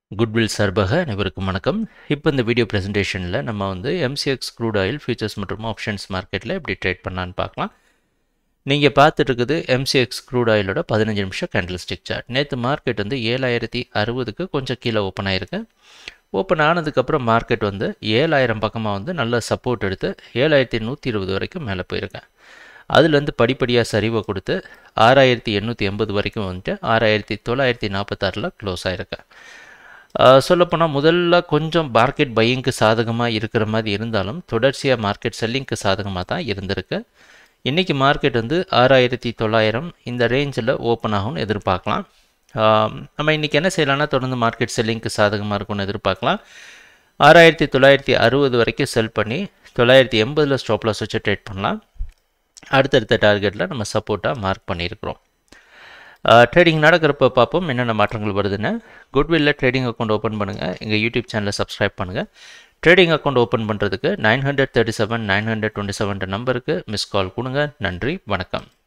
goodwill சார்பாக அனைவருக்கும் வணக்கம் இப்போ இந்த வீடியோ ப்ரெசன்டேஷனில் நம்ம வந்து எம்சிஎக்ஸ் க்ரூட் ஆயில் ஃபியூச்சர்ஸ் மற்றும் ஆப்ஷன்ஸ் மார்க்கெட்டில் எப்படி ட்ரேட் பண்ணலான்னு பார்க்கலாம் நீங்கள் பார்த்துட்டு இருக்குது எம்சிஎக்ஸ் க்ரூட் ஆயிலோட பதினஞ்சு நிமிஷம் கேண்டில் ஸ்டிக் சார்ட் நேற்று மார்க்கெட் வந்து ஏழாயிரத்தி அறுபதுக்கு கொஞ்சம் கீழே ஓப்பன் ஆயிருக்கு ஓப்பன் ஆனதுக்கப்புறம் மார்க்கெட் வந்து ஏழாயிரம் பக்கமாக வந்து நல்ல சப்போர்ட் எடுத்து ஏழாயிரத்தி நூற்றி இருபது வரைக்கும் மேலே போயிருக்கேன் அதுலேருந்து படிப்படியாக சரிவை கொடுத்து ஆறாயிரத்தி எண்ணூற்றி எண்பது வரைக்கும் வந்துட்டு ஆறாயிரத்தி தொள்ளாயிரத்தி நாற்பத்தாறில் க்ளோஸ் ஆகிருக்கேன் சொல்லப்போனால் முதல்ல கொஞ்சம் மார்க்கெட் பையிங்க்கு சாதகமாக இருக்கிற மாதிரி இருந்தாலும் தொடர்ச்சியாக மார்க்கெட் செல்லிங்க்கு சாதகமாக தான் இருந்திருக்கு இன்றைக்கி மார்க்கெட் வந்து ஆறாயிரத்தி தொள்ளாயிரம் இந்த ரேஞ்சில் ஓப்பன் ஆகும்னு எதிர்பார்க்கலாம் நம்ம இன்றைக்கி என்ன செய்யலாம்னா தொடர்ந்து மார்க்கெட் செல்லிங்க்கு சாதகமாக இருக்கும்னு எதிர்பார்க்கலாம் ஆறாயிரத்தி தொள்ளாயிரத்தி அறுபது வரைக்கும் செல் பண்ணி தொள்ளாயிரத்தி எண்பதில் ஸ்டாப் லாஸ் வச்சு ட்ரேட் பண்ணலாம் அடுத்தடுத்த டார்கெட்டில் நம்ம சப்போர்ட்டாக மார்க் பண்ணியிருக்கிறோம் ட்ரேடிங் நடக்கிறப்ப பார்ப்போம் என்னென்ன மாற்றங்கள் வருதுன்னு குட்வில்ல ட்ரேடிங் அக்கௌண்ட் ஓப்பன் பண்ணுங்கள் எங்கள் யூடியூப் சேனலை சப்ஸ்கிரைப் பண்ணுங்கள் ட்ரேடிங் அக்கௌண்ட் ஓப்பன் பண்ணுறதுக்கு nine hundred thirty seven nine hundred twenty seven நம்பருக்கு மிஸ் கால் கொடுங்க நன்றி வணக்கம்